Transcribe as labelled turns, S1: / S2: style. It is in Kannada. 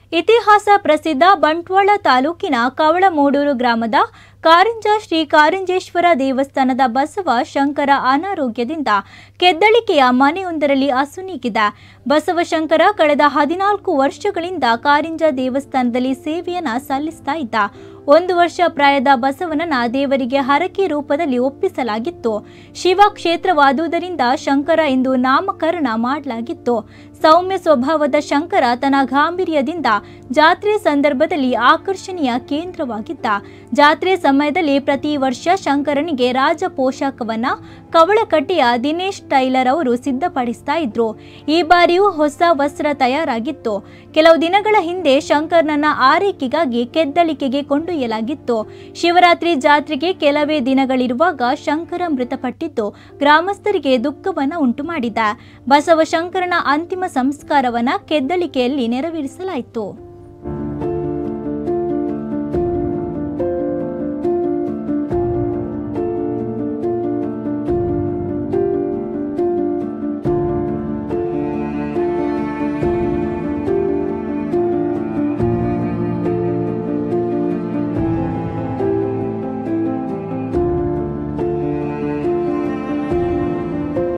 S1: ಇತಿಹಾಸ ಪ್ರಸಿದ್ಧ ಬಂಟ್ವಾಳ ತಾಲೂಕಿನ ಕವಳಮೂಡೂರು ಗ್ರಾಮದ ಕಾರಂಜ ಶ್ರೀ ಕಾರಂಜೇಶ್ವರ ದೇವಸ್ಥಾನದ ಬಸವ ಶಂಕರ ಅನಾರೋಗ್ಯದಿಂದ ಕೆದ್ದಳಿಕೆಯ ಮನೆಯೊಂದರಲ್ಲಿ ಅಸುನೀಗಿದೆ ಬಸವಶಂಕರ ಕಳೆದ ಹದಿನಾಲ್ಕು ವರ್ಷಗಳಿಂದ ಕಾರಿಂಜ ದೇವಸ್ಥಾನದಲ್ಲಿ ಸೇವೆಯನ್ನ ಸಲ್ಲಿಸ್ತಾ ಇದ್ದ ಒಂದು ವರ್ಷ ಪ್ರಾಯದ ಬಸವನನ್ನ ದೇವರಿಗೆ ಹರಕೆ ರೂಪದಲ್ಲಿ ಒಪ್ಪಿಸಲಾಗಿತ್ತು ಶಿವ ಕ್ಷೇತ್ರವಾದುದರಿಂದ ಶಂಕರ ಎಂದು ನಾಮಕರಣ ಮಾಡಲಾಗಿತ್ತು ಸೌಮ್ಯ ಸ್ವಭಾವದ ಶಂಕರ ತನ್ನ ಗಾಂಭೀರ್ಯದಿಂದ ಜಾತ್ರೆ ಸಂದರ್ಭದಲ್ಲಿ ಆಕರ್ಷಣೀಯ ಕೇಂದ್ರವಾಗಿದ್ದ ಜಾತ್ರೆ ಸಮಯದಲ್ಲಿ ಪ್ರತಿ ವರ್ಷ ಶಂಕರನಿಗೆ ರಾಜ ಪೋಷಾಕವನ್ನ ಕವಳಕಟ್ಟೆಯ ದಿನೇಶ್ ಟೈಲರ್ ಅವರು ಸಿದ್ಧಪಡಿಸ್ತಾ ಇದ್ರು ಈ ಬಾರಿಯೂ ಹೊಸ ವಸ್ತ್ರ ತಯಾರಾಗಿತ್ತು ಕೆಲವು ದಿನಗಳ ಹಿಂದೆ ಶಂಕರ್ನನ್ನ ಆರೈಕೆಗಾಗಿ ಕೆದ್ದಲಿಕೆಗೆ ಕೊಂಡೊಯ್ಯಲಾಗಿತ್ತು ಶಿವರಾತ್ರಿ ಜಾತ್ರೆಗೆ ಕೆಲವೇ ದಿನಗಳಿರುವಾಗ ಶಂಕರ ಮೃತಪಟ್ಟಿದ್ದು ಗ್ರಾಮಸ್ಥರಿಗೆ ದುಃಖವನ್ನ ಉಂಟು ಮಾಡಿದೆ ಬಸವ ಶಂಕರನ ಅಂತಿಮ ಸಂಸ್ಕಾರವನ್ನ ಕೆದ್ದಲಿಕೆಯಲ್ಲಿ ನೆರವೇರಿಸಲಾಯಿತು